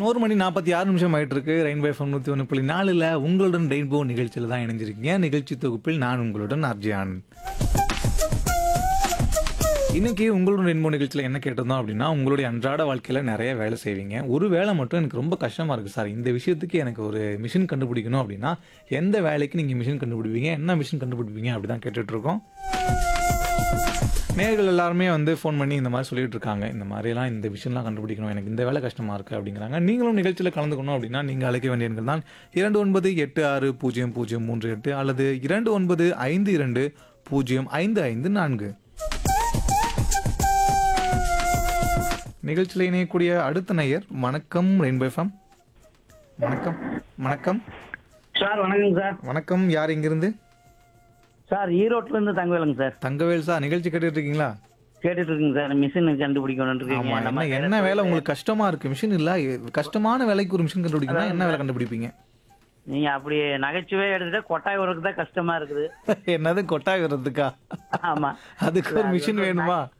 பதினோரு மணி நாற்பத்தி ஆறு நிமிஷம் ஆயிட்டு இருக்கு ரெயின்போ எஃப்எம் நூற்றி ஒன்று புள்ளி நாலில் உங்களுடன் ரெயின்போ நிகழ்ச்சியில் தான் இணைஞ்சிருக்கீங்க நிகழ்ச்சி தொகுப்பில் நான் உங்களுடன் அர்ஜியான் இன்னைக்கு உங்களுடன் ரெயின்போ நிகழ்ச்சியில் என்ன கேட்டிருந்தோம் அப்படின்னா உங்களுடைய அன்றாட வாழ்க்கையில் நிறைய வேலை செய்வீங்க ஒரு வேலை மட்டும் எனக்கு ரொம்ப கஷ்டமாக இருக்குது சார் இந்த விஷயத்துக்கு எனக்கு ஒரு மிஷின் கண்டுபிடிக்கணும் அப்படின்னா எந்த வேலைக்கு நீங்கள் மிஷின் கண்டுபிடிப்பீங்க என்ன மிஷின் கண்டுபிடிப்பீங்க அப்படி தான் கேட்டுட்டு இருக்கோம் நேர்கள் எல்லாருமே வந்து ஃபோன் பண்ணி இந்த மாதிரி சொல்லிட்டு இருக்காங்க இந்த மாதிரிலாம் இந்த விஷயம்லாம் கண்டுபிடிக்கணும் எனக்கு இந்த வேலை கஷ்டமாக இருக்குது அப்படிங்கிறாங்க நீங்களும் நிகழ்ச்சியில் கலந்துக்கணும் அப்படின்னா நீங்கள் அழைக்க வேண்டிய எண்கள் தான் இரண்டு ஒன்பது எட்டு ஆறு பூஜ்ஜியம் பூஜ்ஜியம் மூன்று எட்டு அல்லது இரண்டு ஒன்பது ஐந்து இரண்டு பூஜ்ஜியம் ஐந்து ஐந்து நான்கு நிகழ்ச்சியில் இணையக்கூடிய அடுத்த நேயர் வணக்கம் ரெயின்போ எஃப்எம் வணக்கம் வணக்கம் சார் வணக்கங்க சார் வணக்கம் யார் இங்கிருந்து சார் ஈரோட்ல இருந்து தங்கவேலுங்க சார் தங்கவேல் சார் நிகழ்ச்சி கேட்டுட்டு இருக்கீங்களா கேட்டுட்டு இருக்கீங்க சார் மிஷின் கண்டுபிடிக்கணும் ஆமா என்ன என்ன வேலை உங்களுக்கு கஷ்டமா இருக்கு மிஷின் இல்ல கஷ்டமான வேலைக்கு ஒரு மிஷின் கண்டுபிடிக்கணும் என்ன வேலை கண்டுபிடிப்பீங்க நீங்க அப்படி நகைச்சுவே எடுத்துட்டா கொட்டாய் உரக்கு தான் கஷ்டமா இருக்குது என்னது கொட்டாய் வர்றதுக்கா ஆமா அதுக்கு ஒரு மிஷின் வேணுமா